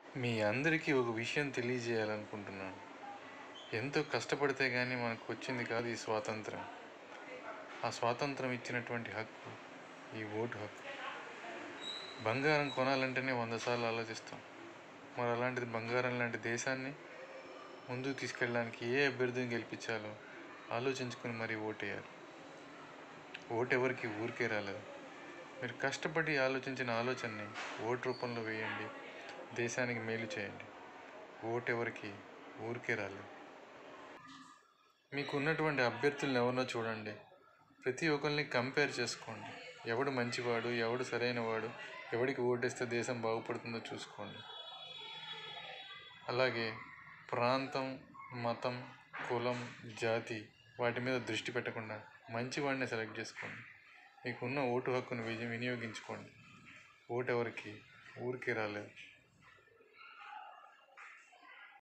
మీ అందరికీ ఒక విషయం తెలియజేయాలనుకుంటున్నాను ఎంతో కష్టపడితే కానీ మనకు వచ్చింది కాదు ఈ స్వాతంత్రం ఆ స్వాతంత్రం ఇచ్చినటువంటి హక్కు ఈ ఓటు హక్కు బంగారం కొనాలంటేనే వంద సార్లు ఆలోచిస్తాం మరి అలాంటిది బంగారం లాంటి దేశాన్ని ముందుకు తీసుకెళ్ళడానికి ఏ అభ్యర్థిని గెలిపించాలో ఆలోచించుకుని మరీ ఓటేయాలి ఓటు ఎవరికి ఊరికే రాలేదు మీరు కష్టపడి ఆలోచించిన ఆలోచనని ఓటు రూపంలో వేయండి దేశానికి మేలు చేయండి ఓటు ఎవరికి ఊరికే రాలేదు మీకు ఉన్నటువంటి అభ్యర్థులను ఎవరినో చూడండి ప్రతి ఒక్కరిని కంపేర్ చేసుకోండి ఎవడు మంచివాడు ఎవడు సరైన వాడు ఎవడికి ఓటేస్తే దేశం బాగుపడుతుందో చూసుకోండి అలాగే ప్రాంతం మతం కులం జాతి వాటి మీద దృష్టి పెట్టకుండా మంచివాడిని సెలెక్ట్ చేసుకోండి మీకున్న ఓటు హక్కును విని- వినియోగించుకోండి ఓటు ఎవరికి ఊరికే రాలేదు